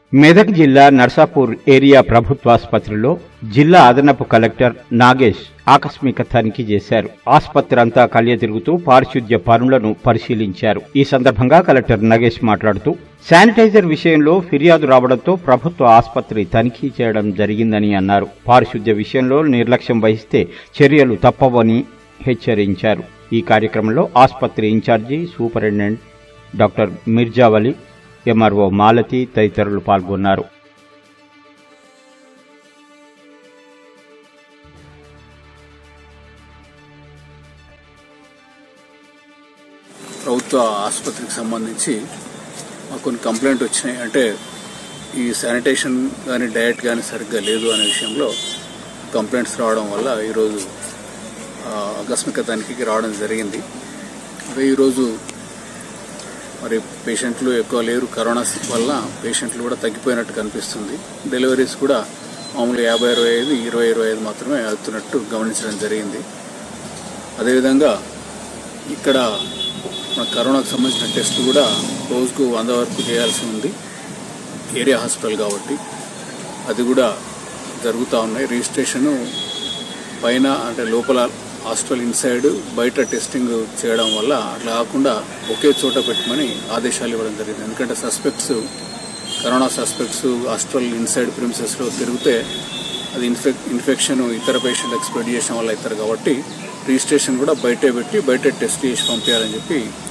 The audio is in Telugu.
మెదక్ జిల్లా నర్సాపూర్ ఏరియా ప్రభుత్వాసుపత్రిలో జిల్లా అదనపు కలెక్టర్ నాగేష్ ఆకస్మిక తనిఖీ చేశారు ఆసుపత్రి అంతా కలియ తిరుగుతూ పారిశుద్ధ్య పనులను పరిశీలించారు ఈ సందర్భంగా కలెక్టర్ నాగేష్ మాట్లాడుతూ శానిటైజర్ విషయంలో ఫిర్యాదు రావడంతో ప్రభుత్వ ఆసుపత్రి తనిఖీ చేయడం జరిగిందని అన్నారు పారిశుద్ధ్య విషయంలో నిర్లక్ష్యం వహిస్తే చర్యలు తప్పవని హెచ్చరించారు ఈ కార్యక్రమంలో ఆసుపత్రి in-charge superintendent doctor Mirzavali MRO Malathi తదితరులు పాల్గొన్నారు ప్రభుత్వ ఆసుపత్రికి సంబంధించి మాకు కొన్ని కంప్లైంట్ వచ్చినాయి అంటే ఈ శానిటేషన్ కానీ డయట్ కానీ సరిగ్గా లేదు అనే విషయంలో కంప్లైంట్స్ రావడం వల్ల ఈరోజు ఆ, ఆకస్మిక తనిఖీకి రావడం జరిగింది అదే ఈరోజు మరి పేషెంట్లు ఎక్కువ లేరు కరోనా వల్ల పేషెంట్లు కూడా తగ్గిపోయినట్టు కనిపిస్తుంది డెలివరీస్ కూడా మామూలుగా యాభై ఇరవై ఐదు ఇరవై ఇరవై ఐదు మాత్రమే అవుతున్నట్టు గమనించడం జరిగింది అదేవిధంగా ఇక్కడ మన కరోనాకు సంబంధించిన టెస్టులు కూడా రోజుకు వంద వరకు చేయాల్సి ఉంది ఏరియా హాస్పిటల్ కాబట్టి అది కూడా జరుగుతూ ఉన్నాయి రిజిస్ట్రేషను పైన అంటే లోపల హాస్పిటల్ ఇన్సైడ్ బయట టెస్టింగ్ చేయడం వల్ల అట్లా కాకుండా ఒకే చోట పెట్టమని ఆదేశాలు ఇవ్వడం జరిగింది ఎందుకంటే suspects corona suspects hospital inside ప్రిమిసెస్లో తిరిగితే అది ఇన్ఫెక్ ఇన్ఫెక్షన్ ఇతర పేషెంట్లకు స్ప్రెడ్ చేసిన వల్ల అవుతారు కాబట్టి రిజిస్ట్రేషన్ కూడా బయటే పెట్టి బయట టెస్ట్ చేసి పంపించాలని చెప్పి